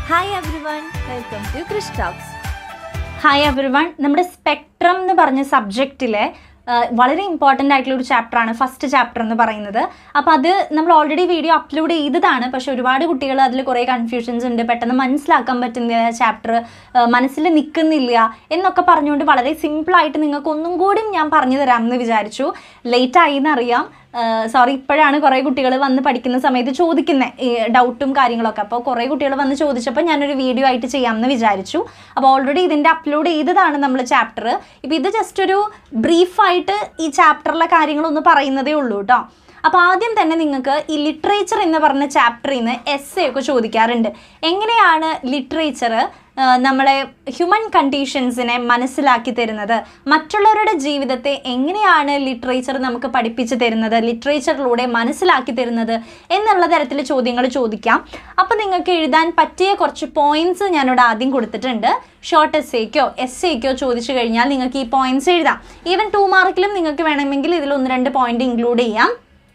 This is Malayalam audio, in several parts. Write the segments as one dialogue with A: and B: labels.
A: hi everyone welcome to Krish talks
B: hi every നമ്മുടെ സ്പെക്ട്രം എന്ന് പറഞ്ഞ സബ്ജക്റ്റിലെ വളരെ ഇമ്പോർട്ടൻ്റ് ആയിട്ടുള്ള ഒരു ചാപ്റ്ററാണ് ഫസ്റ്റ് ചാപ്റ്റർ എന്ന് പറയുന്നത് അപ്പോൾ അത് നമ്മൾ ഓൾറെഡി വീഡിയോ അപ്ലോഡ് ചെയ്തതാണ് പക്ഷെ ഒരുപാട് കുട്ടികൾ അതിൽ കുറേ കൺഫ്യൂഷൻസ് ഉണ്ട് പെട്ടെന്ന് മനസ്സിലാക്കാൻ പറ്റുന്നില്ല ചാപ്റ്റർ മനസ്സിൽ നിൽക്കുന്നില്ല എന്നൊക്കെ പറഞ്ഞുകൊണ്ട് വളരെ സിമ്പിളായിട്ട് നിങ്ങൾക്ക് ഒന്നും കൂടി ഞാൻ പറഞ്ഞു തരാമെന്ന് വിചാരിച്ചു ലേറ്റ് ആയി എന്നറിയാം സോറി ഇപ്പോഴാണ് കുറേ കുട്ടികൾ വന്ന് പഠിക്കുന്ന സമയത്ത് ചോദിക്കുന്നത് ഈ ഡൗട്ടും കാര്യങ്ങളൊക്കെ അപ്പോൾ കുറേ കുട്ടികൾ വന്ന് ചോദിച്ചപ്പോൾ ഞാനൊരു വീഡിയോ ആയിട്ട് ചെയ്യാമെന്ന് വിചാരിച്ചു അപ്പോൾ ഓൾറെഡി ഇതിൻ്റെ അപ്ലോഡ് ചെയ്തതാണ് നമ്മൾ ചാപ്റ്റർ ഇപ്പോൾ ഇത് ജസ്റ്റ് ഒരു ബ്രീഫായിട്ട് ഈ ചാപ്റ്ററിലെ കാര്യങ്ങളൊന്ന് പറയുന്നതേ ഉള്ളൂ കേട്ടോ അപ്പോൾ ആദ്യം തന്നെ നിങ്ങൾക്ക് ഈ ലിറ്ററേച്ചർ എന്ന് പറഞ്ഞ ചാപ്റ്ററിൽ നിന്ന് എസ് എ ഒക്കെ ചോദിക്കാറുണ്ട് എങ്ങനെയാണ് ലിറ്ററേച്ചർ നമ്മളെ ഹ്യൂമൻ കണ്ടീഷൻസിനെ മനസ്സിലാക്കി തരുന്നത് മറ്റുള്ളവരുടെ ജീവിതത്തെ എങ്ങനെയാണ് ലിറ്ററേച്ചർ നമുക്ക് പഠിപ്പിച്ചു തരുന്നത് ലിറ്ററേച്ചറിലൂടെ മനസ്സിലാക്കി തരുന്നത് എന്നുള്ള തരത്തിൽ ചോദ്യങ്ങൾ ചോദിക്കാം അപ്പോൾ നിങ്ങൾക്ക് എഴുതാൻ പറ്റിയ കുറച്ച് പോയിന്റ്സ് ഞാനിവിടെ ആദ്യം കൊടുത്തിട്ടുണ്ട് ഷോർട്ട് എസ് എക്കോ എസ് എക്കോ ചോദിച്ചു കഴിഞ്ഞാൽ നിങ്ങൾക്ക് ഈ പോയിന്റ്സ് എഴുതാം ഈവൻ ടു മാർക്കിലും നിങ്ങൾക്ക് വേണമെങ്കിൽ ഇതിൽ ഒന്ന് രണ്ട് പോയിന്റ് ഇൻക്ലൂഡ് ചെയ്യാം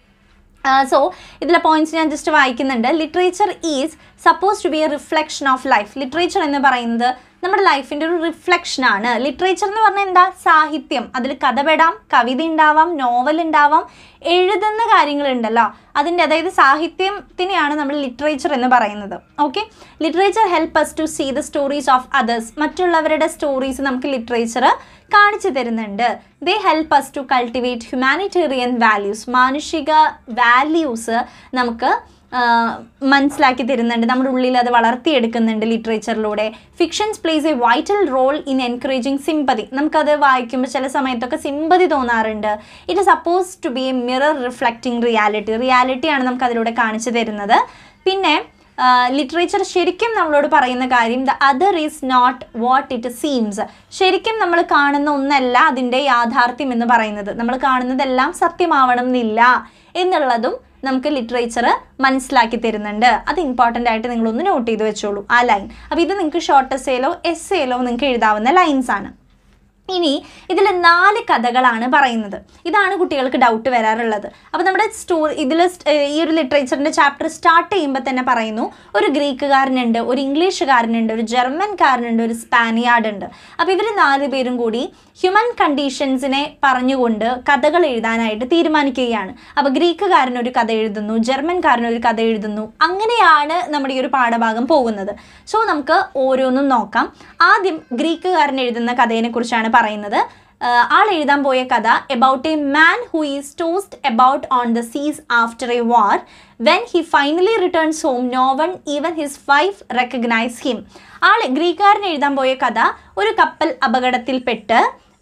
B: സോ ഇതിലെ പോയിന്റ്സ് ഞാൻ ജസ്റ്റ് വായിക്കുന്നുണ്ട് literature is suppose to be a reflection of life literature എന്ന് പറയുന്നത് നമ്മുടെ ലൈഫിൻ്റെ ഒരു റിഫ്ലക്ഷനാണ് ലിറ്ററേച്ചർ എന്ന് പറഞ്ഞാൽ എന്താ സാഹിത്യം അതിൽ കഥ പെടാം കവിത ഉണ്ടാവാം നോവൽ ഉണ്ടാവാം എഴുതുന്ന കാര്യങ്ങളുണ്ടല്ലോ അതിൻ്റെ അതായത് സാഹിത്യത്തിനെയാണ് നമ്മൾ ലിറ്ററേച്ചർ എന്ന് പറയുന്നത് okay literature help us to see the stories of others മറ്റുള്ളവരുടെ സ്റ്റോറീസ് നമുക്ക് ലിറ്ററേച്ചർ കാണിച്ചു തരുന്നുണ്ട് they help us to cultivate humanitarian values മാനുഷിക വാല്യൂസ് നമുക്ക് മനസ്സിലാക്കി തരുന്നുണ്ട് നമ്മുടെ ഉള്ളിൽ അത് വളർത്തിയെടുക്കുന്നുണ്ട് ലിറ്ററേച്ചറിലൂടെ fictions plays a vital role in encouraging sympathy നമുക്കത് വായിക്കുമ്പോൾ ചില സമയത്തൊക്കെ സിമ്പതി തോന്നാറുണ്ട് it suppose to be a mirror reflecting reality റിയാലിറ്റിയാണ് നമുക്ക് അതിലൂടെ കാണിച്ചു തരുന്നത് പിന്നെ ലിറ്ററേച്ചർ ശരിക്കും നമ്മളോട് പറയുന്ന കാര്യം the other is not what it seems ശരിക്കും നമ്മൾ കാണുന്ന ഒന്നല്ല അതിൻ്റെ യാഥാർത്ഥ്യം എന്ന് പറയുന്നത് നമ്മൾ കാണുന്നതെല്ലാം സത്യമാവണം എന്നില്ല എന്നുള്ളതും നമുക്ക് ലിറ്ററേച്ചർ മനസ്സിലാക്കി തരുന്നുണ്ട് അത് ഇമ്പോർട്ടൻ്റ് ആയിട്ട് നിങ്ങളൊന്ന് നോട്ട് ചെയ്ത് വെച്ചോളൂ ആ ലൈൻ അപ്പോൾ ഇത് നിങ്ങൾക്ക് ഷോർട്ട് എസ്സേലോ എസ്സേലോ നിങ്ങൾക്ക് എഴുതാവുന്ന ലൈൻസ് ആണ് ഇനി ഇതിൽ നാല് കഥകളാണ് പറയുന്നത് ഇതാണ് കുട്ടികൾക്ക് ഡൗട്ട് വരാറുള്ളത് അപ്പോൾ നമ്മുടെ സ്റ്റോറി ഇതിൽ ഈ ഒരു ലിറ്ററേച്ചറിൻ്റെ ചാപ്റ്റർ സ്റ്റാർട്ട് ചെയ്യുമ്പോൾ തന്നെ പറയുന്നു ഒരു ഗ്രീക്കുകാരനുണ്ട് ഒരു ഇംഗ്ലീഷുകാരനുണ്ട് ഒരു ജർമ്മൻകാരനുണ്ട് ഒരു സ്പാനിയാർഡ് ഉണ്ട് അപ്പോൾ ഇവർ നാല് പേരും കൂടി ഹ്യൂമൻ കണ്ടീഷൻസിനെ പറഞ്ഞുകൊണ്ട് കഥകൾ എഴുതാനായിട്ട് തീരുമാനിക്കുകയാണ് അപ്പോൾ ഗ്രീക്കുകാരൻ ഒരു കഥ എഴുതുന്നു ജർമ്മൻകാരൻ ഒരു കഥ എഴുതുന്നു അങ്ങനെയാണ് നമ്മുടെ ഈ ഒരു പാഠഭാഗം പോകുന്നത് സോ നമുക്ക് ഓരോന്നും നോക്കാം ആദ്യം ഗ്രീക്കുകാരൻ എഴുതുന്ന കഥയെ കുറിച്ചാണ് പറയുന്നത് ആൾ എഴുതാൻ പോയ കഥ about a man who is tossed about on the seas after a war when he finally returns home no one even his wife recognise him ആൾ ഗ്രീക്കുകാരൻ എഴുതാൻ പോയ കഥ ഒരു കപ്പൽ അപകടത്തിൽപ്പെട്ട്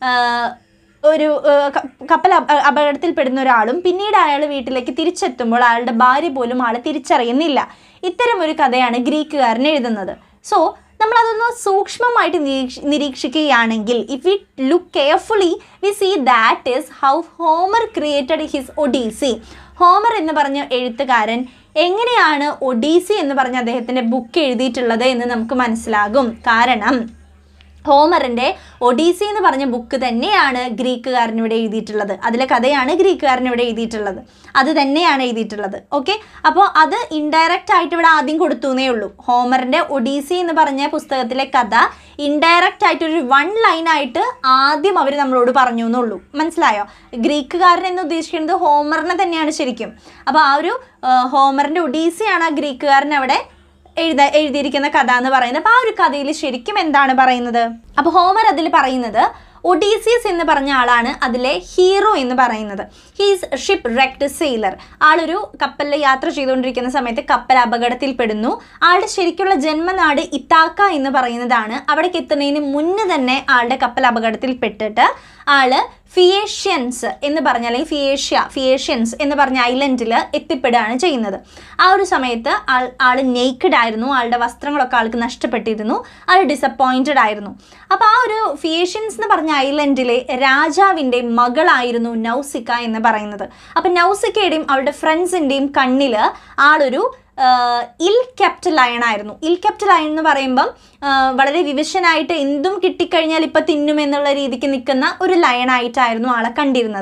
B: ഒരു കപ്പൽ അപകടത്തിൽപ്പെടുന്ന ഒരാളും പിന്നീട് അയാൾ വീട്ടിലേക്ക് തിരിച്ചെത്തുമ്പോൾ അയാളുടെ ഭാര്യ പോലും ആൾ തിരിച്ചറിയുന്നില്ല ഇത്തരം ഒരു കഥയാണ് ഗ്രീക്കുകാരൻ എഴുതുന്നത് സോ നമ്മളതൊന്ന് സൂക്ഷ്മമായിട്ട് നിരീക്ഷിക്കുകയാണെങ്കിൽ if we look carefully we see that is how Homer created his Odyssey Homer എന്ന് പറഞ്ഞ എഴുത്തുകാരൻ എങ്ങനെയാണ് ഒഡീസി എന്ന് പറഞ്ഞ അദ്ദേഹത്തിൻ്റെ ബുക്ക് എഴുതിയിട്ടുള്ളത് എന്ന് നമുക്ക് മനസ്സിലാകും കാരണം ഹോമറിൻ്റെ ഒഡീസി എന്ന് പറഞ്ഞ ബുക്ക് തന്നെയാണ് ഗ്രീക്കുകാരൻ ഇവിടെ എഴുതിയിട്ടുള്ളത് അതിലെ കഥയാണ് ഗ്രീക്കുകാരൻ ഇവിടെ എഴുതിയിട്ടുള്ളത് അത് തന്നെയാണ് എഴുതിയിട്ടുള്ളത് ഓക്കെ അപ്പോൾ അത് ഇൻഡയറക്റ്റ് ആയിട്ട് ഇവിടെ ആദ്യം കൊടുത്തു എന്നേ ഉള്ളൂ ഹോമറിൻ്റെ ഒഡീസി എന്ന് പറഞ്ഞ പുസ്തകത്തിലെ കഥ ഇൻഡയറക്റ്റ് ആയിട്ട് ഒരു വൺ ലൈനായിട്ട് ആദ്യം അവർ നമ്മളോട് പറഞ്ഞു എന്നുള്ളൂ മനസ്സിലായോ ഗ്രീക്കുകാരൻ എന്ന് ഉദ്ദേശിക്കുന്നത് ഹോമറിനെ തന്നെയാണ് ശരിക്കും അപ്പോൾ ആ ഒരു ഹോമറിൻ്റെ ഒഡീസിയാണ് ആ ഗ്രീക്കുകാരൻ അവിടെ എഴുത എഴുതിയിരിക്കുന്ന കഥ എന്ന് പറയുന്നത് അപ്പോൾ ആ ഒരു കഥയിൽ ശരിക്കും എന്താണ് പറയുന്നത് അപ്പോൾ ഹോമർ അതിൽ പറയുന്നത് ഒഡീസിയസ് എന്ന് പറഞ്ഞ ആളാണ് അതിലെ ഹീറോ എന്ന് പറയുന്നത് ഹീസ് ഷിപ്പ് റെക്ട് സെയിലർ ആളൊരു കപ്പലിൽ യാത്ര ചെയ്തുകൊണ്ടിരിക്കുന്ന സമയത്ത് കപ്പൽ അപകടത്തിൽപ്പെടുന്നു ആളുടെ ശരിക്കുള്ള ജന്മനാട് ഇത്താക്ക എന്ന് പറയുന്നതാണ് അവിടേക്ക് എത്തുന്നതിന് മുന്നേ തന്നെ ആളുടെ കപ്പൽ അപകടത്തിൽപ്പെട്ടിട്ട് ആള് ഫിയേഷ്യൻസ് എന്ന് പറഞ്ഞ അല്ലെങ്കിൽ ഫിയേഷ്യ ഫിയേഷ്യൻസ് എന്ന് പറഞ്ഞ ഐലൻഡിൽ എത്തിപ്പെടുകയാണ് ചെയ്യുന്നത് ആ ഒരു സമയത്ത് ആൾ ആൾ നെയ്ക്കഡ് ആയിരുന്നു ആളുടെ വസ്ത്രങ്ങളൊക്കെ ആൾക്ക് നഷ്ടപ്പെട്ടിരുന്നു ആൾ ഡിസപ്പോയിൻറ്റഡ് ആയിരുന്നു അപ്പോൾ ആ ഒരു ഫിയേഷ്യൻസ് എന്ന് പറഞ്ഞ ഐലൻഡിലെ രാജാവിൻ്റെ മകളായിരുന്നു നൗസിക്ക എന്ന് പറയുന്നത് അപ്പം നൗസിക്കയുടെയും അവളുടെ ഫ്രണ്ട്സിൻ്റെയും കണ്ണിൽ ആളൊരു ഇൽ കെപ്റ്റ് ലയൺ ആയിരുന്നു ഇൽ കെപ്റ്റ് ലയൺ എന്ന് പറയുമ്പം വളരെ വിവശനായിട്ട് എന്തും കിട്ടിക്കഴിഞ്ഞാൽ ഇപ്പം തിന്നുമെന്നുള്ള രീതിക്ക് നിൽക്കുന്ന ഒരു ലയണായിട്ടായിരുന്നു ആളെ കണ്ടിരുന്നത്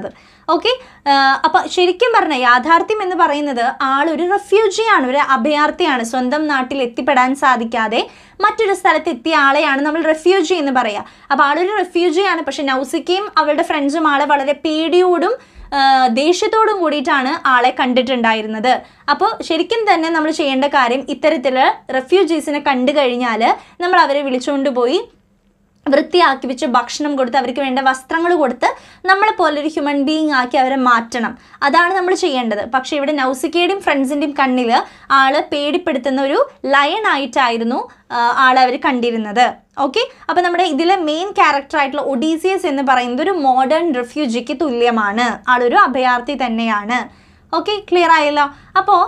B: ഓക്കെ അപ്പോൾ ശരിക്കും പറഞ്ഞ യാഥാർത്ഥ്യം എന്ന് പറയുന്നത് ആളൊരു റെഫ്യൂജിയാണ് ഒരു അഭയാർത്ഥിയാണ് സ്വന്തം നാട്ടിൽ എത്തിപ്പെടാൻ സാധിക്കാതെ മറ്റൊരു സ്ഥലത്ത് എത്തിയ ആളെയാണ് നമ്മൾ റെഫ്യൂജി എന്ന് പറയുക അപ്പോൾ ആളൊരു റെഫ്യൂജിയാണ് പക്ഷെ നൗസിക്കയും അവളുടെ ഫ്രണ്ട്സും ആളെ വളരെ പേടിയോടും ആ, ദേഷ്യത്തോടും കൂടിയിട്ടാണ് ആളെ കണ്ടിട്ടുണ്ടായിരുന്നത് അപ്പോൾ ശരിക്കും തന്നെ നമ്മൾ ചെയ്യേണ്ട കാര്യം ഇത്തരത്തിൽ റെഫ്യൂജീസിനെ കണ്ടു കഴിഞ്ഞാൽ നമ്മൾ അവരെ വിളിച്ചുകൊണ്ട് പോയി വൃത്തിയാക്കി വെച്ച് ഭക്ഷണം കൊടുത്ത് അവർക്ക് വേണ്ട വസ്ത്രങ്ങൾ കൊടുത്ത് നമ്മളെ പോലൊരു ഹ്യൂമൻ ബീയിങ് ആക്കി അവരെ മാറ്റണം അതാണ് നമ്മൾ ചെയ്യേണ്ടത് പക്ഷേ ഇവിടെ നൗസിക്കയുടെയും ഫ്രണ്ട്സിൻ്റെയും കണ്ണിൽ ആള് പേടിപ്പെടുത്തുന്ന ഒരു ലയൺ ആയിട്ടായിരുന്നു ആ, ആളെ അവർ കണ്ടിരുന്നത് ഓക്കെ അപ്പോൾ നമ്മുടെ ഇതിലെ മെയിൻ ക്യാരക്ടർ ആയിട്ടുള്ള ഒഡീസിയസ് എന്ന് പറയുന്നത് ഒരു മോഡേൺ റെഫ്യൂജിക്ക് തുല്യമാണ് ആളൊരു അഭയാർത്ഥി തന്നെയാണ് ഓക്കെ ക്ലിയർ ആയല്ലോ അപ്പോൾ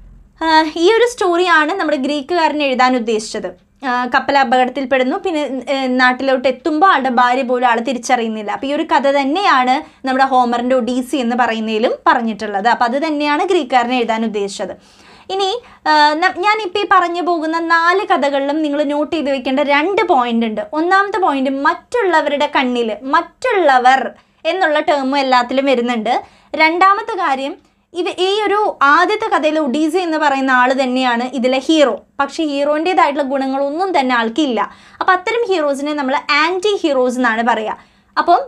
B: ആഹ് ഈ ഒരു സ്റ്റോറിയാണ് നമ്മുടെ ഗ്രീക്കുകാരൻ എഴുതാൻ ഉദ്ദേശിച്ചത് ആഹ് കപ്പൽ അപകടത്തിൽപ്പെടുന്നു പിന്നെ ഏഹ് നാട്ടിലോട്ട് എത്തുമ്പോൾ ആളുടെ ഭാര്യ പോലും ആൾ തിരിച്ചറിയുന്നില്ല അപ്പോൾ ഈ ഒരു കഥ തന്നെയാണ് നമ്മുടെ ഹോമറിൻ്റെ ഒഡീസി എന്ന് പറയുന്നതിലും പറഞ്ഞിട്ടുള്ളത് അപ്പോൾ അത് തന്നെയാണ് ഗ്രീക്കുകാരൻ എഴുതാൻ ഉദ്ദേശിച്ചത് ഇനി ആഹ് ന- ഞാനിപ്പോൾ ഈ പറഞ്ഞു പോകുന്ന നാല് കഥകളിലും നിങ്ങൾ നോട്ട് ചെയ്ത് വെക്കേണ്ട രണ്ട് പോയിന്റ് ഉണ്ട് ഒന്നാമത്തെ പോയിന്റ് മറ്റുള്ളവരുടെ കണ്ണിൽ മറ്റുള്ളവർ എന്നുള്ള ടേമും എല്ലാത്തിലും വരുന്നുണ്ട് രണ്ടാമത്തെ കാര്യം ഇത് ഈ ഒരു ആദ്യത്തെ കഥയിൽ ഒഡീസി എന്ന് പറയുന്ന ആൾ തന്നെയാണ് ഇതിലെ ഹീറോ പക്ഷേ ഹീറോൻ്റെതായിട്ടുള്ള ഗുണങ്ങളൊന്നും തന്നെ ആൾക്കില്ല അപ്പം അത്തരം ഹീറോസിനെ നമ്മൾ ആൻറ്റി ഹീറോസ് എന്നാണ് പറയുക അപ്പം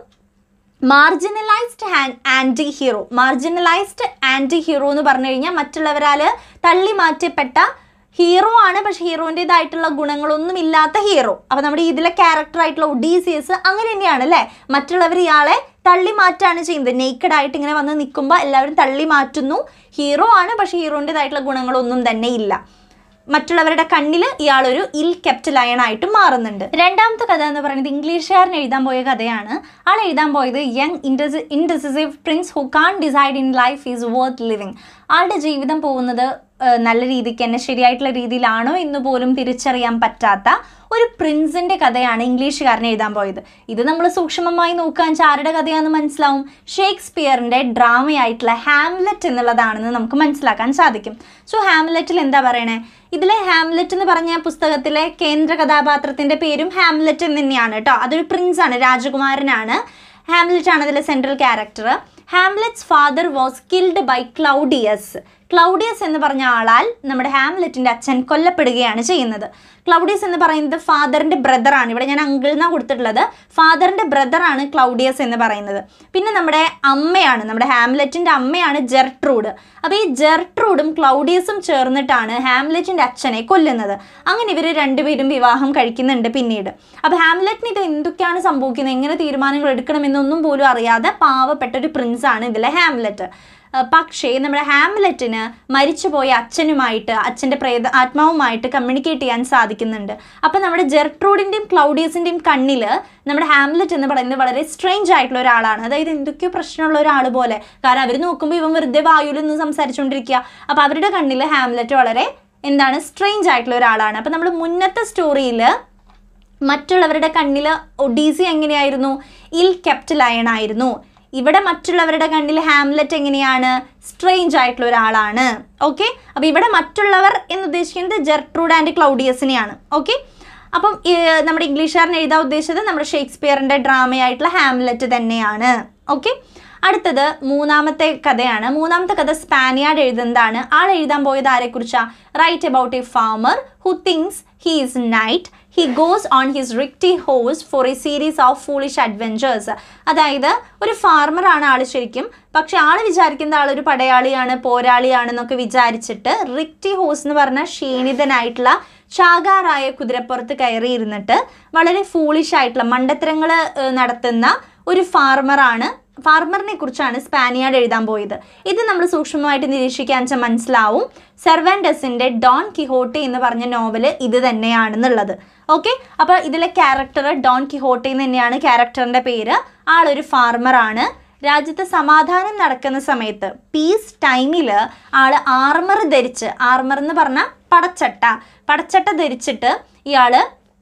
B: marginalised anti hero marginalised anti hero എന്ന് പറഞ്ഞു കഴിഞ്ഞാൽ മറ്റുള്ളവരാൽ തള്ളി മാറ്റപ്പെട്ട ഹീറോ ആണ് പക്ഷെ ഹീറോൻ്റെതായിട്ടുള്ള ഗുണങ്ങളൊന്നും ഇല്ലാത്ത ഹീറോ അപ്പോൾ നമ്മുടെ ഇതിലെ ക്യാരക്ടർ ആയിട്ടുള്ള ഒഡീസിയസ് അങ്ങനെ തന്നെയാണ് അല്ലേ മറ്റുള്ളവർ ഇയാളെ തള്ളി മാറ്റാണ് ചെയ്യുന്നത് നേക്കഡ് ആയിട്ട് ഇങ്ങനെ വന്ന് നിൽക്കുമ്പോൾ എല്ലാവരും തള്ളി മാറ്റുന്നു ഹീറോ ആണ് പക്ഷെ ഹീറോൻ്റെതായിട്ടുള്ള ഗുണങ്ങളൊന്നും തന്നെ ഇല്ല മറ്റുള്ളവരുടെ കണ്ണിൽ ഇയാളൊരു ഇൽ കെപ്റ്റ് ലയൺ ആയിട്ട് മാറുന്നുണ്ട് രണ്ടാമത്തെ കഥ എന്ന് പറയുന്നത് ഇംഗ്ലീഷുകാരൻ എഴുതാൻ പോയ കഥയാണ് ആൾ എഴുതാൻ പോയത് യങ് ഇൻഡസ് indecisive prince who can't decide in life is worth living ആളുടെ ജീവിതം പോകുന്നത് ഏഹ്, നല്ല രീതിക്ക് തന്നെ ശരിയായിട്ടുള്ള രീതിയിലാണോ എന്ന് പോലും തിരിച്ചറിയാൻ പറ്റാത്ത ഒരു പ്രിൻസിന്റെ കഥയാണ് ഇംഗ്ലീഷുകാരൻ എഴുതാൻ പോയത് ഇത് നമ്മൾ സൂക്ഷ്മമായി നോക്കാൻ വെച്ചാൽ ആരുടെ കഥയാണെന്ന് മനസ്സിലാവും ഷേക്സ്പിയറിന്റെ ഡ്രാമയായിട്ടുള്ള ഹാംലെറ്റ് എന്നുള്ളതാണെന്ന് നമുക്ക് മനസ്സിലാക്കാൻ സാധിക്കും സോ ഹാംലെറ്റിൽ എന്താ പറയണേ ഇതിലെ ഹാംലെറ്റ് എന്ന് പറഞ്ഞ പുസ്തകത്തിലെ കേന്ദ്ര കഥാപാത്രത്തിന്റെ പേരും ഹാംലെറ്റ് എന്ന് തന്നെയാണ് കേട്ടോ അതൊരു പ്രിൻസ് ആണ് രാജകുമാരനാണ് ഹാംലെറ്റ് ആണ് അതിലെ central character Hamlet's father was killed by Claudius Claudius എന്ന് പറഞ്ഞ ആളാൽ നമ്മുടെ ഹാംലെറ്റിന്റെ അച്ഛൻ കൊല്ലപ്പെടുകയാണ് ചെയ്യുന്നത് ക്ലൗഡിയസ് എന്ന് പറയുന്നത് ഫാദറിന്റെ ബ്രദറാണ് ഇവിടെ ഞാൻ അങ്കിൾ എന്നാണ് കൊടുത്തിട്ടുള്ളത് ഫാദറിന്റെ ബ്രദറാണ് ക്ലൗഡിയസ് എന്ന് പറയുന്നത് പിന്നെ നമ്മുടെ അമ്മയാണ് നമ്മുടെ ഹാംലെറ്റിന്റെ അമ്മയാണ് ജെർട്രൂഡ് അപ്പോൾ ഈ ജെർട്രൂഡും ക്ലൗഡിയസും ചേർന്നിട്ടാണ് ഹാംലെറ്റിന്റെ അച്ഛനെ കൊല്ലുന്നത് അങ്ങനെ ഇവർ രണ്ടുപേരും വിവാഹം കഴിക്കുന്നുണ്ട് പിന്നീട് അപ്പോൾ ഹാംലെറ്റിന് ഇത് എന്തൊക്കെയാണ് സംഭവിക്കുന്നത് എങ്ങനെ തീരുമാനങ്ങൾ എടുക്കണമെന്നൊന്നും പോലും അറിയാതെ പാവപ്പെട്ട ഒരു പ്രിൻസാണ് ഇതിലെ ഹാംലെറ്റ് അഹ് പക്ഷേ നമ്മുടെ ഹാംലെറ്റിന് മരിച്ചുപോയ അച്ഛനുമായിട്ട് അച്ഛൻ്റെ പ്രേത ആത്മാവുമായിട്ട് കമ്മ്യൂണിക്കേറ്റ് ചെയ്യാൻ സാധിക്കുന്നുണ്ട് അപ്പം നമ്മുടെ ജെർട്രൂഡിൻ്റെയും ക്ലൗഡിയസിൻ്റെയും കണ്ണിൽ നമ്മുടെ ഹാംലെറ്റ് എന്ന് പറയുന്നത് വളരെ സ്ട്രേഞ്ച് ആയിട്ടുള്ള ഒരാളാണ് അതായത് എന്തൊക്കെയോ പ്രശ്നമുള്ള ഒരാൾ പോലെ കാരണം അവർ നോക്കുമ്പോൾ ഇവൻ വെറുതെ വായുവിൽ നിന്ന് സംസാരിച്ചുകൊണ്ടിരിക്കുക അപ്പോൾ അവരുടെ കണ്ണിൽ ഹാംലെറ്റ് വളരെ എന്താണ് സ്ട്രേഞ്ച് ആയിട്ടുള്ള ഒരാളാണ് അപ്പം നമ്മൾ മുന്നത്തെ സ്റ്റോറിയിൽ മറ്റുള്ളവരുടെ കണ്ണിൽ ഒഡീസി എങ്ങനെയായിരുന്നു ഇൽ കെപ്റ്റ് ലയൺ ആയിരുന്നു ഇവിടെ മറ്റുള്ളവരുടെ കണ്ണിൽ ഹാംലെറ്റ് എങ്ങനെയാണ് സ്ട്രേഞ്ച് ആയിട്ടുള്ള ഒരാളാണ് ഓക്കെ അപ്പോൾ ഇവിടെ മറ്റുള്ളവർ എന്ന് ഉദ്ദേശിക്കുന്നത് ജെർട്രൂഡ് ആൻഡ് ക്ലൗഡിയസിനെയാണ് ഓക്കെ അപ്പം ഈ നമ്മുടെ ഇംഗ്ലീഷുകാരൻ എഴുതാൻ ഉദ്ദേശിച്ചത് നമ്മുടെ ഷേക്സ്പിയറിൻ്റെ ഡ്രാമയായിട്ടുള്ള ഹാംലെറ്റ് തന്നെയാണ് ഓക്കെ അടുത്തത് മൂന്നാമത്തെ കഥയാണ് മൂന്നാമത്തെ കഥ സ്പാനിയാർഡ് എഴുതുന്നതാണ് ആൾ എഴുതാൻ പോയത് ആരെക്കുറിച്ചാണ് write about a farmer who thinks he is knight he goes on his rickety horse for a series of foolish adventures അതായത് ഒരു ഫാർമറാണ് ആൾ ശരിക്കും പക്ഷെ ആൾ വിചാരിക്കുന്ന ആളൊരു പടയാളിയാണ് പോരാളിയാണെന്നൊക്കെ വിചാരിച്ചിട്ട് റിക്റ്റി ഹോസ് എന്ന് പറഞ്ഞ ക്ഷീണിതനായിട്ടുള്ള ചാകാറായ കുതിരപ്പുറത്ത് കയറിയിരുന്നിട്ട് വളരെ ഫൂളിഷ് ആയിട്ടുള്ള മണ്ടത്തരങ്ങൾ നടത്തുന്ന ഒരു ഫാർമറാണ് ഫാർമറിനെ കുറിച്ചാണ് സ്പാനിയാർഡ് എഴുതാൻ പോയത് ഇത് നമ്മൾ സൂക്ഷ്മമായിട്ട് നിരീക്ഷിക്കാൻ വെച്ചാൽ മനസ്സിലാവും സെർവാൻഡസിന്റെ ഡോൺ കിഹോട്ടെ എന്ന് പറഞ്ഞ നോവല് ഇത് തന്നെയാണെന്നുള്ളത് ഓക്കെ അപ്പോൾ ഇതിലെ ക്യാരക്ടർ ഡോൺ കിഹോട്ടെ എന്ന് തന്നെയാണ് ക്യാരക്ടറിന്റെ പേര് ആളൊരു ഫാർമറാണ് രാജ്യത്ത് സമാധാനം നടക്കുന്ന സമയത്ത് പീസ് ടൈമിൽ ആൾ ആർമർ ധരിച്ച് ആർമർ എന്ന് പറഞ്ഞാൽ പടച്ചട്ട പടച്ചട്ട ധരിച്ചിട്ട് ഇയാൾ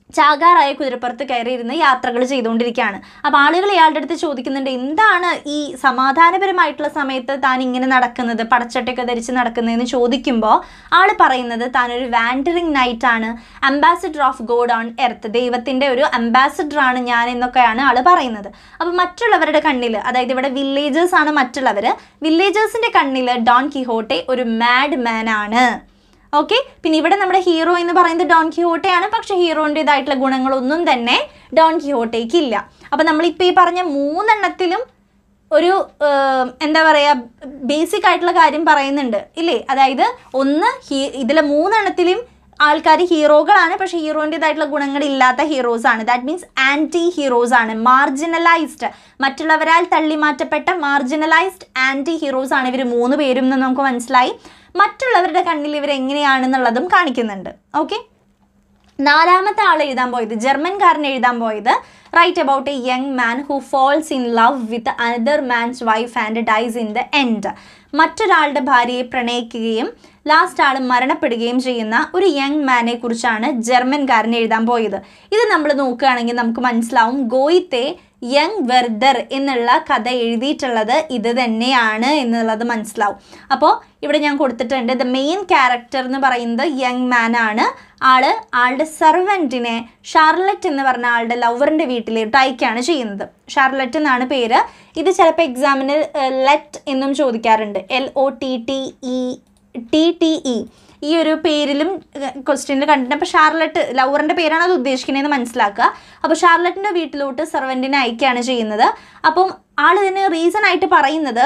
B: ചാകാറായ കുതിരപ്പുറത്ത് കയറിയിരുന്ന് യാത്രകൾ ചെയ്തുകൊണ്ടിരിക്കുകയാണ് അപ്പോൾ ആളുകൾ ഇയാളുടെ അടുത്ത് ചോദിക്കുന്നുണ്ട് എന്താണ് ഈ സമാധാനപരമായിട്ടുള്ള സമയത്ത് താൻ ഇങ്ങനെ നടക്കുന്നത് പടച്ചട്ടയൊക്കെ ധരിച്ച് നടക്കുന്നതെന്ന് ചോദിക്കുമ്പോൾ ആൾ പറയുന്നത് താനൊരു വാൻഡറിങ് നൈറ്റ് ആണ് ambassador of God on earth ദൈവത്തിൻ്റെ ഒരു അംബാസിഡർ ആണ് ഞാൻ എന്നൊക്കെയാണ് ആൾ പറയുന്നത് അപ്പോൾ മറ്റുള്ളവരുടെ കണ്ണിൽ അതായത് ഇവിടെ വില്ലേജേഴ്സ് ആണ് മറ്റുള്ളവർ വില്ലേജേഴ്സിൻ്റെ കണ്ണിൽ ഡോൺ കിഹോട്ടെ ഒരു മാഡ് മാൻ ആണ് ഓക്കെ പിന്നെ ഇവിടെ നമ്മുടെ ഹീറോ എന്ന് പറയുന്നത് ഡോൺ കിഹോട്ടയാണ് പക്ഷെ ഹീറോൻ്റെതായിട്ടുള്ള ഗുണങ്ങളൊന്നും തന്നെ ഡോൺ കിഹോട്ടയ്ക്ക് ഇല്ല അപ്പം നമ്മളിപ്പോൾ ഈ പറഞ്ഞ മൂന്നെണ്ണത്തിലും ഒരു ഏം, എന്താ പറയുക ബേസിക് ആയിട്ടുള്ള കാര്യം പറയുന്നുണ്ട് ഇല്ലേ അതായത് ഒന്ന് ഹീ ഇതിലെ മൂന്നെണ്ണത്തിലും ആൾക്കാർ ഹീറോകളാണ് പക്ഷേ ഹീറോൻ്റെതായിട്ടുള്ള ഗുണങ്ങളില്ലാത്ത ഹീറോസ് ആണ് ദാറ്റ് മീൻസ് ആൻറ്റി ഹീറോസ് ആണ് മാർജിനലൈസ്ഡ് മറ്റുള്ളവരാൽ തള്ളിമാറ്റപ്പെട്ട മാർജിനലൈസ്ഡ് ആൻറ്റി ഹീറോസ് ആണ് ഇവർ മൂന്ന് പേരും എന്ന് നമുക്ക് മനസ്സിലായി മറ്റുള്ളവരുടെ കണ്ണിൽ ഇവർ എങ്ങനെയാണെന്നുള്ളതും കാണിക്കുന്നുണ്ട് ഓക്കെ നാലാമത്തെ ആൾ എഴുതാൻ പോയത് ജർമ്മൻകാരൻ എഴുതാൻ പോയത് write about a young man who falls in love with another man's wife and dies in the end മറ്റൊരാളുടെ ഭാര്യയെ പ്രണയിക്കുകയും ലാസ്റ്റ് ആൾ മരണപ്പെടുകയും ചെയ്യുന്ന ഒരു യങ് മാനെ കുറിച്ചാണ് ജർമ്മൻകാരൻ എഴുതാൻ പോയത് ഇത് നമ്മൾ നോക്കുകയാണെങ്കിൽ നമുക്ക് മനസ്സിലാവും ഗോയിത്തെ യങ് വെർദർ എന്നുള്ള കഥ എഴുതിയിട്ടുള്ളത് ഇത് തന്നെയാണ് എന്നുള്ളത് മനസ്സിലാവും അപ്പോൾ ഇവിടെ ഞാൻ കൊടുത്തിട്ടുണ്ട് ദ മെയിൻ ക്യാരക്ടർ എന്ന് പറയുന്നത് യങ് മാൻ ആണ് ആള് ആളുടെ സെർവൻറ്റിനെ ഷാർലറ്റ് എന്ന് പറഞ്ഞ ആളുടെ ലവറിൻ്റെ വീട്ടിലോട്ട് അയക്കുകയാണ് ചെയ്യുന്നത് ഷാർലറ്റ് എന്നാണ് പേര് ഇത് ചിലപ്പോൾ എക്സാമിന് ലെറ്റ് എന്നും ചോദിക്കാറുണ്ട് L O T T E T T E ഈ ഒരു പേരിലും ക്വസ്റ്റ്യനിൽ കണ്ടിട്ട് അപ്പോൾ ഷാർലറ്റ് ലവറിൻ്റെ പേരാണ് അത് ഉദ്ദേശിക്കുന്നതെന്ന് മനസ്സിലാക്കുക അപ്പോൾ ഷാർലറ്റിൻ്റെ വീട്ടിലോട്ട് സെർവൻറ്റിനെ അയക്കുകയാണ് ചെയ്യുന്നത് അപ്പം ആൾ ഇതിന് റീസൺ ആയിട്ട് പറയുന്നത്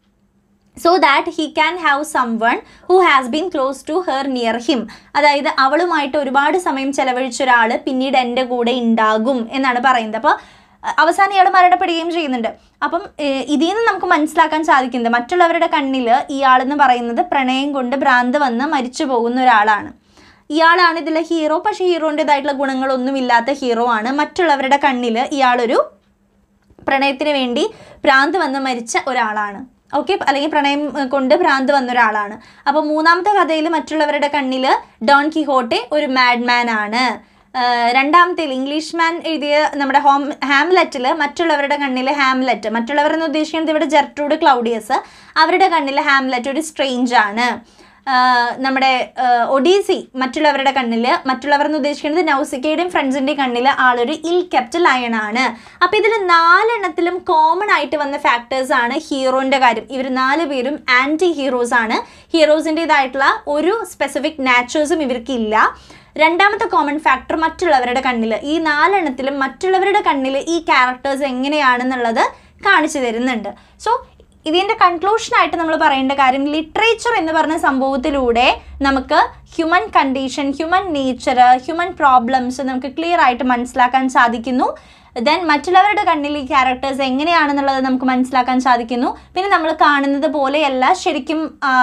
B: so that he can have someone who has been close to her near him അതായത് അവളുമായിട്ട് ഒരുപാട് സമയം ചെലവഴിച്ച ഒരാൾ പിന്നീട് എൻ്റെ കൂടെ ഉണ്ടാകും എന്നാണ് പറയുന്നത് അപ്പോൾ അവസാനം ഇയാൾ മരണപ്പെടുകയും ചെയ്യുന്നുണ്ട് അപ്പം ഏഹ്, ഇതിൽ നിന്ന് നമുക്ക് മനസ്സിലാക്കാൻ സാധിക്കുന്നത് മറ്റുള്ളവരുടെ കണ്ണിൽ ഇയാളെന്ന് പറയുന്നത് പ്രണയം കൊണ്ട് ഭ്രാന്ത് വന്ന് മരിച്ചു പോകുന്ന ഒരാളാണ് ഇയാളാണ് ഇതിലെ ഹീറോ പക്ഷേ ഹീറോൻ്റെതായിട്ടുള്ള ഗുണങ്ങളൊന്നും ഇല്ലാത്ത ഹീറോ ആണ് മറ്റുള്ളവരുടെ കണ്ണിൽ ഇയാളൊരു പ്രണയത്തിന് വേണ്ടി ഭ്രാന്ത് വന്ന് മരിച്ച ഒരാളാണ് ഓക്കെ അല്ലെങ്കിൽ പ്രണയം ഏഹ്, കൊണ്ട് ഭ്രാന്ത് വന്ന ഒരാളാണ് അപ്പോൾ മൂന്നാമത്തെ കഥയിൽ മറ്റുള്ളവരുടെ കണ്ണിൽ ഡോൺ കിഹോട്ടെ ഒരു മാഡ്മാൻ ആണ് ഏഹ്, രണ്ടാമത്തേൽ ഇംഗ്ലീഷ് മാൻ എഴുതിയ നമ്മുടെ ഹോം ഹാംലെറ്റിൽ മറ്റുള്ളവരുടെ കണ്ണിൽ ഹാംലെറ്റ് മറ്റുള്ളവർ എന്ന് ഉദ്ദേശിക്കുന്നത് ഇവിടെ ജെർട്രൂഡ് ക്ലൗഡിയസ് അവരുടെ കണ്ണിൽ ഹാംലെറ്റ് ഒരു സ്ട്രേഞ്ച് ആണ് ആഹ് നമ്മുടെ ആഹ് ഒഡീസി മറ്റുള്ളവരുടെ കണ്ണിൽ മറ്റുള്ളവർ എന്ന് ഉദ്ദേശിക്കുന്നത് നൗസിക്കയുടെയും ഫ്രണ്ട്സിൻ്റെയും കണ്ണിൽ ആളൊരു ഇൽ കെപ്റ്റ് ലയൺ ആണ് അപ്പോൾ ഇതിൽ നാലെണ്ണത്തിലും കോമൺ ആയിട്ട് വന്ന ഫാക്ടേഴ്സ് ആണ് ഹീറോൻ്റെ കാര്യം ഇവർ നാല് പേരും ആൻറ്റി ഹീറോസ് ആണ് ഹീറോസിൻ്റെതായിട്ടുള്ള ഒരു സ്പെസിഫിക് നാച്ചേഴ്സും ഇവർക്കില്ല രണ്ടാമത്തെ കോമൺ ഫാക്ടർ മറ്റുള്ളവരുടെ കണ്ണിൽ ഈ നാലെണ്ണത്തിലും മറ്റുള്ളവരുടെ കണ്ണിൽ ഈ ക്യാരക്ടേഴ്സ് എങ്ങനെയാണെന്നുള്ളത് കാണിച്ചു തരുന്നുണ്ട് സോ ഇതിൻ്റെ കൺക്ലൂഷനായിട്ട് നമ്മൾ പറയേണ്ട കാര്യം ലിറ്ററേച്ചർ എന്ന് പറഞ്ഞ സംഭവത്തിലൂടെ നമുക്ക് human condition human nature human problems നമുക്ക് ക്ലിയർ ആയിട്ട് മനസ്സിലാക്കാൻ സാധിക്കുന്നു ദെൻ മറ്റുള്ളവരുടെ കണ്ണിൽ ഈ ക്യാരക്ടേഴ്സ് എങ്ങനെയാണെന്നുള്ളത് നമുക്ക് മനസ്സിലാക്കാൻ സാധിക്കുന്നു പിന്നെ നമ്മൾ കാണുന്നത് പോലെയല്ല ശരിക്കും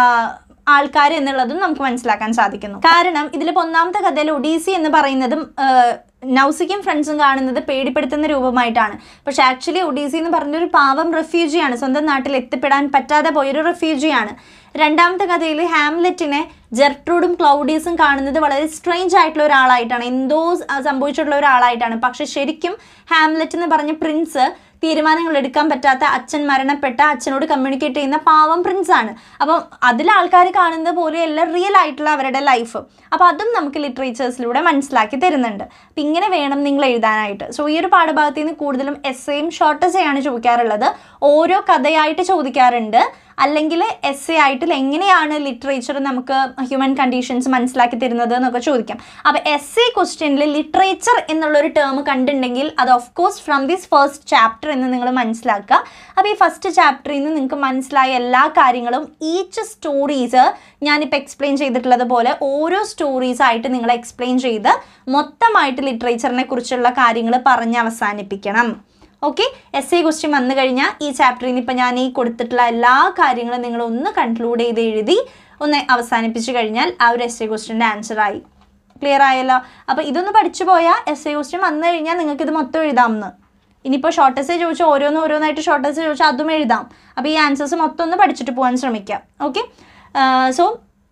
B: ആൾക്കാർ എന്നുള്ളതും നമുക്ക് മനസ്സിലാക്കാൻ സാധിക്കുന്നു കാരണം ഇതിലിപ്പോൾ ഒന്നാമത്തെ കഥയിൽ ഒഡീസി എന്ന് പറയുന്നതും ആഹ്, നൗസിക്കും ഫ്രണ്ട്സും കാണുന്നത് പേടിപ്പെടുത്തുന്ന രൂപമായിട്ടാണ് പക്ഷെ ആക്ച്വലി ഒഡീസി എന്ന് പറഞ്ഞൊരു പാവം റെഫ്യൂജിയാണ് സ്വന്തം നാട്ടിൽ എത്തിപ്പെടാൻ പറ്റാതെ പോയൊരു റെഫ്യൂജിയാണ് രണ്ടാമത്തെ കഥയിൽ ഹാംലെറ്റിനെ ജെർട്രൂഡും ക്ലൗഡീസും കാണുന്നത് വളരെ സ്ട്രേഞ്ച് ആയിട്ടുള്ള ഒരാളായിട്ടാണ് എന്തോ സ- സംഭവിച്ചിട്ടുള്ള ഒരാളായിട്ടാണ് പക്ഷെ ശരിക്കും ഹാംലെറ്റ് എന്ന് പറഞ്ഞ പ്രിൻസ് തീരുമാനങ്ങൾ എടുക്കാൻ പറ്റാത്ത അച്ഛൻ മരണപ്പെട്ട അച്ഛനോട് കമ്മ്യൂണിക്കേറ്റ് ചെയ്യുന്ന പാവം പ്രിൻസ് ആണ് അപ്പം അതിൽ ആൾക്കാർ കാണുന്നത് പോലെയല്ല റിയൽ ആയിട്ടുള്ള അവരുടെ ലൈഫ് അപ്പോൾ അതും നമുക്ക് ലിറ്ററേച്ചേഴ്സിലൂടെ മനസ്സിലാക്കി തരുന്നുണ്ട് അപ്പം ഇങ്ങനെ വേണം നിങ്ങൾ എഴുതാനായിട്ട് സോ ഈ ഒരു പാഠഭാഗത്തിൽ നിന്ന് കൂടുതലും എസ്സേയും ഷോർട്ട് എസ്സേയാണ് ചോദിക്കാറുള്ളത് ഓരോ കഥയായിട്ട് ചോദിക്കാറുണ്ട് അല്ലെങ്കിൽ എസ് എ ആയിട്ട് എങ്ങനെയാണ് ലിറ്ററേച്ചർ നമുക്ക് ഹ്യൂമൻ കണ്ടീഷൻസ് മനസ്സിലാക്കി തരുന്നത് എന്നൊക്കെ ചോദിക്കാം അപ്പോൾ എസ് എ ക്വസ്റ്റ്യനിൽ ലിറ്ററേച്ചർ എന്നുള്ളൊരു ടേം കണ്ടിട്ടുണ്ടെങ്കിൽ അത് of course from this first chapter എന്ന് നിങ്ങൾ മനസ്സിലാക്കുക അപ്പോൾ ഈ ഫസ്റ്റ് ചാപ്റ്ററിൽ നിന്ന് നിങ്ങൾക്ക് മനസ്സിലായ എല്ലാ കാര്യങ്ങളും ഈച്ച് സ്റ്റോറീസ് ഞാനിപ്പോൾ എക്സ്പ്ലെയിൻ ചെയ്തിട്ടുള്ളത് പോലെ ഓരോ സ്റ്റോറീസ് ആയിട്ട് നിങ്ങൾ എക്സ്പ്ലെയിൻ ചെയ്ത് മൊത്തമായിട്ട് ലിറ്ററേച്ചറിനെ കുറിച്ചുള്ള കാര്യങ്ങൾ പറഞ്ഞ് അവസാനിപ്പിക്കണം ഓക്കെ എസ് എ ക്വസ്റ്റ്യൻ വന്നു കഴിഞ്ഞാൽ ഈ ചാപ്റ്ററിൽ നിന്ന് ഇപ്പം ഞാൻ ഈ കൊടുത്തിട്ടുള്ള എല്ലാ കാര്യങ്ങളും നിങ്ങൾ ഒന്ന് കൺക്ലൂഡ് ചെയ്ത് എഴുതി ഒന്ന് അവസാനിപ്പിച്ച് കഴിഞ്ഞാൽ ആ ഒരു എസ് എ ക്വസ്റ്റ്യൻ്റെ ആൻസർ ആയി ക്ലിയർ ആയല്ലോ അപ്പോൾ ഇതൊന്ന് പഠിച്ചു പോയാൽ എസ് എ ക്വസ്റ്റ്യൻ വന്നു കഴിഞ്ഞാൽ നിങ്ങൾക്ക് ഇത് മൊത്തം എഴുതാമെന്ന് ഇനിയിപ്പോൾ ഷോർട്ട് എസ് ചോദിച്ചാൽ ഓരോന്ന് ഓരോന്നായിട്ട് ഷോർട്ട് എസ് ചോദിച്ചാൽ അതും എഴുതാം അപ്പോൾ ഈ ആൻസേഴ്സ് മൊത്തം ഒന്ന് പഠിച്ചിട്ട് പോകാൻ ശ്രമിക്കാം ഓക്കെ സോ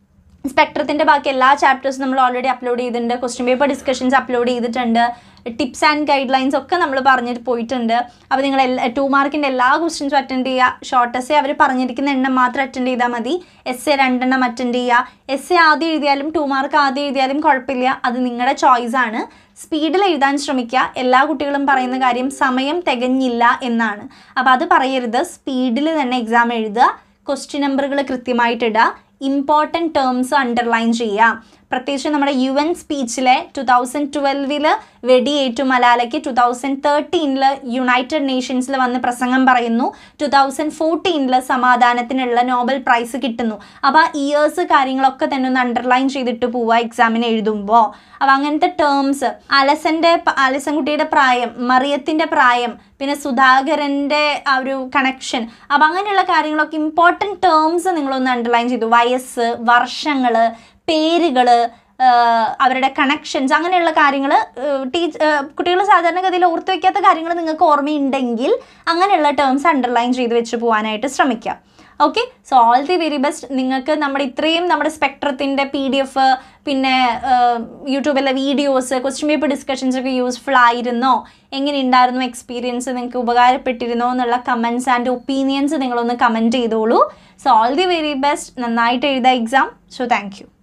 B: സ്പെക്ട്രത്തിൻ്റെ ബാക്കി എല്ലാ ചാപ്റ്റേഴ്സും നമ്മൾ ഓൾറെഡി അപ്ലോഡ് ചെയ്തിട്ടുണ്ട് ക്വസ്റ്റ്യൻ പേപ്പർ ഡിസ്കഷൻസ് അപ്ലോഡ് ചെയ്തിട്ടുണ്ട് ടിപ്സ് ആൻഡ് ഗൈഡ് ലൈൻസ് ഒക്കെ നമ്മൾ പറഞ്ഞിട്ട് പോയിട്ടുണ്ട് അപ്പോൾ നിങ്ങൾ എല്ലാ ടു മാർക്കിൻ്റെ എല്ലാ ക്വസ്റ്റ്യൻസും അറ്റൻഡ് ചെയ്യുക ഷോർട്ട് എസ് അവർ പറഞ്ഞിരിക്കുന്ന എണ്ണം മാത്രം അറ്റൻഡ് ചെയ്താൽ മതി എസ് എ രണ്ടെണ്ണം അറ്റൻഡ് ചെയ്യുക എസ് എ ആദ്യം എഴുതിയാലും ടു മാർക്ക് ആദ്യം എഴുതിയാലും കുഴപ്പമില്ല അത് നിങ്ങളുടെ ചോയ്സ് ആണ് സ്പീഡിൽ എഴുതാൻ ശ്രമിക്കുക എല്ലാ കുട്ടികളും പറയുന്ന കാര്യം സമയം തികഞ്ഞില്ല എന്നാണ് അപ്പോൾ അത് പറയരുത് സ്പീഡിൽ തന്നെ എക്സാം എഴുതുക ക്വസ്റ്റ്യൻ നമ്പറുകൾ കൃത്യമായിട്ട് ഇടുക ഇമ്പോർട്ടൻറ്റ് ടേംസ് അണ്ടർലൈൻ ചെയ്യുക പ്രത്യേകിച്ച് നമ്മുടെ യു എൻ സ്പീച്ചിലെ ടു തൗസൻഡ് ട്വൽവില് വെടിയേറ്റു മലാലയ്ക്ക് ടു തൗസൻഡ് തേർട്ടീനിൽ യുണൈറ്റഡ് നേഷൻസിൽ വന്ന് പ്രസംഗം പറയുന്നു ടു തൗസൻഡ് ഫോർട്ടീനിൽ സമാധാനത്തിനുള്ള നോബൽ പ്രൈസ് കിട്ടുന്നു അപ്പോൾ ആ ഇയേഴ്സ് കാര്യങ്ങളൊക്കെ തന്നെ ഒന്ന് അണ്ടർലൈൻ ചെയ്തിട്ട് പോവുക എക്സാമിന് എഴുതുമ്പോൾ അപ്പോൾ അങ്ങനത്തെ ടേംസ് അലസൻ്റെ അലസൻ കുട്ടിയുടെ പ്രായം മറിയത്തിൻ്റെ പ്രായം പിന്നെ സുധാകരൻ്റെ ആ ഒരു കണക്ഷൻ അപ്പം അങ്ങനെയുള്ള കാര്യങ്ങളൊക്കെ ഇമ്പോർട്ടൻറ്റ് ടേംസ് നിങ്ങളൊന്ന് അണ്ടർലൈൻ ചെയ്തു വയസ്സ് വർഷങ്ങൾ പേരുകൾ അവരുടെ കണക്ഷൻസ് അങ്ങനെയുള്ള കാര്യങ്ങൾ ടീച്ച് കുട്ടികൾ സാധാരണഗതിയിൽ ഓർത്ത് വയ്ക്കാത്ത കാര്യങ്ങൾ നിങ്ങൾക്ക് ഓർമ്മയുണ്ടെങ്കിൽ അങ്ങനെയുള്ള ടേംസ് അണ്ടർലൈൻ ചെയ്ത് വെച്ച് പോകാനായിട്ട് ശ്രമിക്കുക okay so all the very best നിങ്ങൾക്ക് നമ്മുടെ ഇത്രയും നമ്മുടെ സ്പെക്ട്രത്തിൻ്റെ പി ഡി എഫ് പിന്നെ യൂട്യൂബിലെ വീഡിയോസ് ക്വസ്റ്റ്യൻ പേപ്പർ ഡിസ്കഷൻസ് ഒക്കെ യൂസ്ഫുൾ ആയിരുന്നോ എങ്ങനെ ഉണ്ടായിരുന്നു എക്സ്പീരിയൻസ് നിങ്ങൾക്ക് ഉപകാരപ്പെട്ടിരുന്നോ എന്നുള്ള കമൻസ് ആൻഡ് ഒപ്പീനിയൻസ് നിങ്ങളൊന്ന് കമൻറ്റ് ചെയ്തോളൂ so all the very best നന്നായിട്ട് എഴുതാം എക്സാം സോ താങ്ക് യു